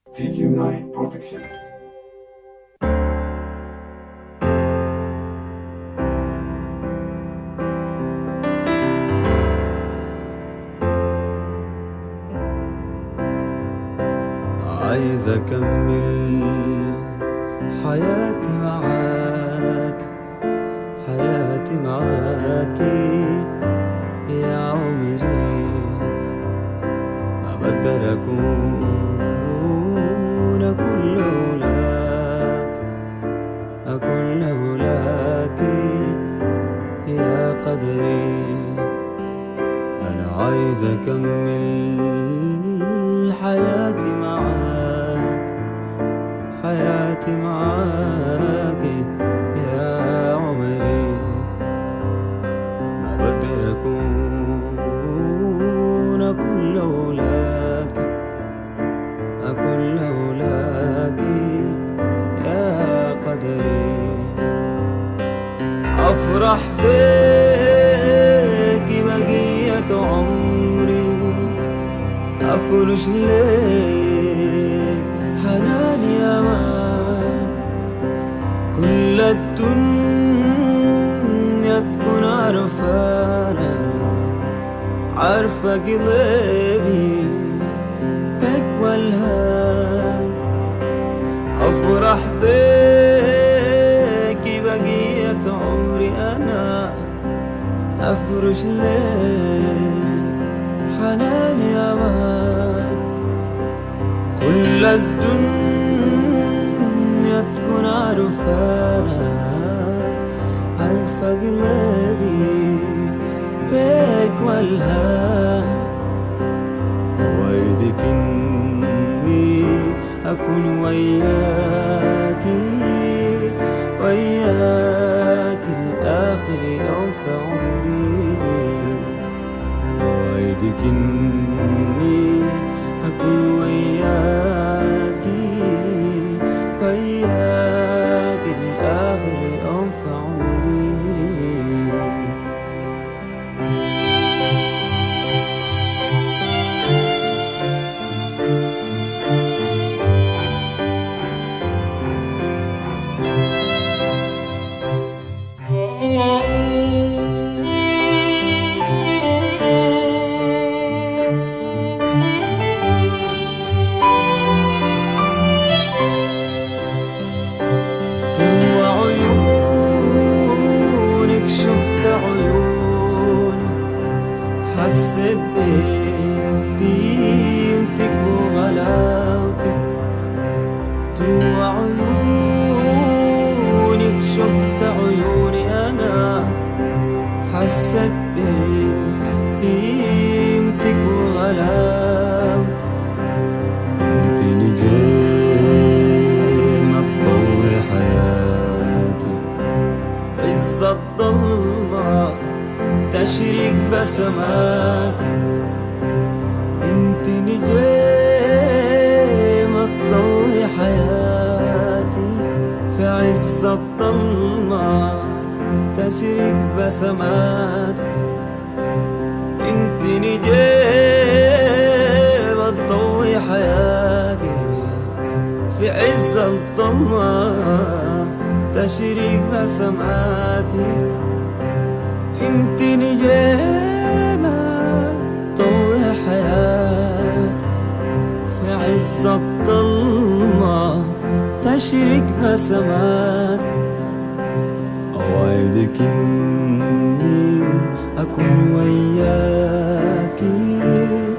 TQ9 Productions. عايز أكمل حياتي معاك حياتي معاكي يا عمري ما بقدر أكون أكون لولاك أكون لولاكي يا قدري أنا عايز أكمل حياتي معاك حياتي معاك يا عمري ما بقدر أكون أكون لولاك أكون لولاك يا قدري أفرح بيك بقية عمري أفرش ليك حناني أمان كل الدنيا تكون عارفانا عارفة قلبي بك والهان أفرح بيك بقية عمري أنا أفرش ليك حناني أمان كل الدنيا تكون عارفانا عارفة قلبي بيك والهان وعدك إني أكون وياكي وياك الآخر يوم في عمري وعدك إني أكون وياكي وياك الآخر يوم في عمري جوا عيونك شفت عيوني حسيت بقيمتك وغلاوتك جوا عيونك شفت عيوني انا حسيت بقيمتك وغلاوتك انت نجمة تضوي حياتي عز الظلمة تشرق بسماتي انت نجمة تضوي حياتي في عز الظلمة تشرق بسماتي انت نجمة تضوي حياتي في عز الظلمة تشرق بسماتك انت نجمة تضوي حياتي في عز الظلمة تشرق بسماتك أوعدك إني أكون وياكي